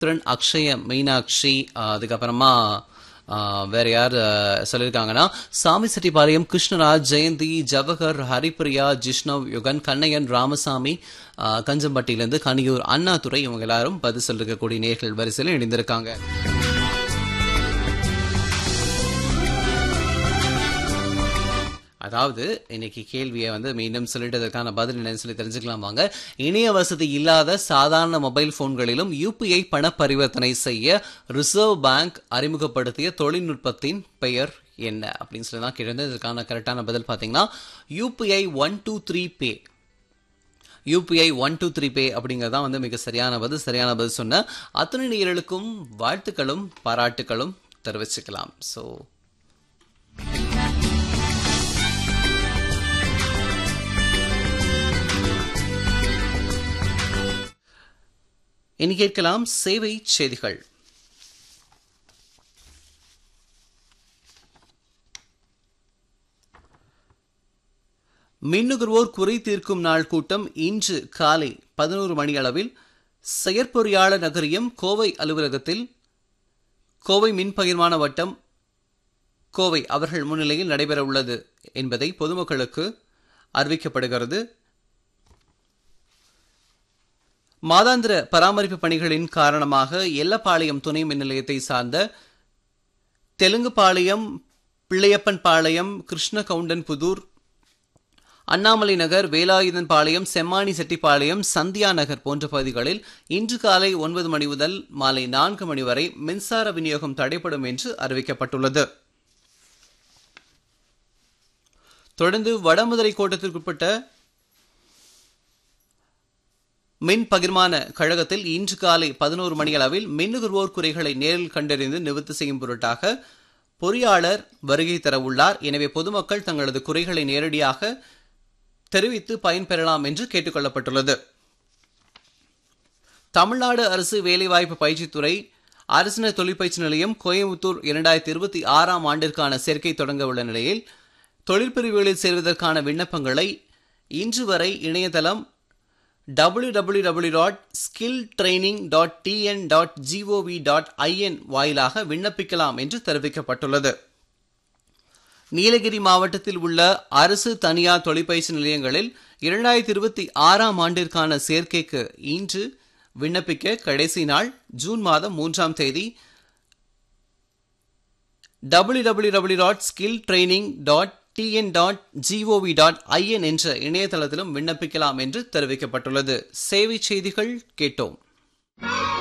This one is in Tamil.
திறன் அக்ஷய மீனாட்சி ஆஹ் அதுக்கப்புறமா ஆஹ் வேற யார் ஆஹ் சொல்லியிருக்காங்கன்னா சாமி செட்டிப்பாளையம் கிருஷ்ணராஜ் ஜெயந்தி ஜவஹர் ஹரிப்பிரியா ஜிஷ்ணவ் யுகன் கண்ணையன் ராமசாமி ஆஹ் கஞ்சம்பட்டியிலிருந்து கனியூர் அண்ணாதுரை இவங்க எல்லாரும் பதில் சொல்லிருக்கக்கூடிய நேர்கள் வரிசையில் இணைந்திருக்காங்க அதாவது இன்னைக்கு கேள்வியை வந்து மீண்டும் சொல்லிட்டதற்கான பதில் என்னன்னு சொல்லி தெரிஞ்சுக்கலாம் வாங்க இணைய வசதி இல்லாத சாதாரண மொபைல் போன்களிலும் யூபிஐ பண பரிவர்த்தனை செய்ய ரிசர்வ் பேங்க் அறிமுகப்படுத்திய தொழில்நுட்பத்தின் பெயர் என்ன அப்படின்னு சொல்லி தான் கேட்டு இதற்கான கரெக்டான பதில் பார்த்தீங்கன்னா UPI one two three pay UPI one two three pay அப்படிங்கிறது தான் வந்து மிக சரியான பதில் சரியான பதில் சொன்ன அத்தனை நேயர்களுக்கும் வாழ்த்துக்களும் பாராட்டுகளும் தெரிவிச்சுக்கலாம் ஸோ இனி கேட்கலாம் சேவை செய்திகள் மின்னுகர்வோர் குறை தீர்க்கும் நாள் கூட்டம் இன்று காலை பதினோரு மணி அளவில் செயற்பொறியாளர் நகரியம் கோவை அலுவலகத்தில் கோவை மின் பகிர்மான வட்டம் கோவை அவர்கள் முன்னிலையில் நடைபெற உள்ளது என்பதை பொதுமக்களுக்கு அறிவிக்கப்படுகிறது மாதாந்திர பராமரிப்பு பணிகளின் காரணமாக எல்லப்பாளையம் துணை மின் நிலையத்தை சார்ந்த தெலுங்குபாளையம் பிள்ளையப்பன் பாளையம் கிருஷ்ண கவுண்டன் புதூர் அண்ணாமலை நகர் வேலாயுதன் பாளையம் செம்மாணி செட்டிப்பாளையம் சந்தியா நகர் போன்ற பகுதிகளில் இன்று காலை ஒன்பது மணி முதல் மாலை நான்கு மணி வரை மின்சார விநியோகம் தடைப்படும் என்று அறிவிக்கப்பட்டுள்ளது தொடர்ந்து வடமதுரை கோட்டத்திற்குட்பட்ட மின் பகிர்மான கழகத்தில் இன்று காலை பதினோரு மணி அளவில் மின் நுகர்வோர் குறைகளை நேரில் கண்டறிந்து நிவர்த்தி செய்யும் பொருட்டாக பொறியாளர் வருகை தரவுள்ளார் எனவே பொதுமக்கள் தங்களது குறைகளை நேரடியாக தெரிவித்து பயன்பெறலாம் என்று கேட்டுக்கொள்ளப்பட்டுள்ளது தமிழ்நாடு அரசு வேலைவாய்ப்பு பயிற்சித்துறை அரசினர் தொழிற்பயிற்சி நிலையம் கோயம்புத்தூர் இரண்டாயிரத்தி இருபத்தி ஆறாம் ஆண்டிற்கான சேர்க்கை தொடங்க உள்ள நிலையில் தொழிற்பிரிவுகளில் சேர்வதற்கான விண்ணப்பங்களை இன்று வரை இணையதளம் W W W dot skill training dot TN dot GOV dot IN வாயிலாக விண்ணப்பிக்கலாம் என்று தெரிவிக்கப்பட்டுள்ளது நீலகிரி மாவட்டத்தில் உள்ள அரசு தனியார் தொழிற்பயிற்சி நிலையங்களில் இரண்டாயிரத்தி இருபத்தி ஆறாம் ஆண்டிற்கான சேர்க்கைக்கு இன்று விண்ணப்பிக்க கடைசி நாள் ஜூன் மாதம் மூன்றாம் தேதி W W W dot skill training dot TN dot GOV dot IN என்ற இணையதளத்திலும் விண்ணப்பிக்கலாம் என்று தெரிவிக்கப்பட்டுள்ளது சேவை செய்திகள் கேட்டோம்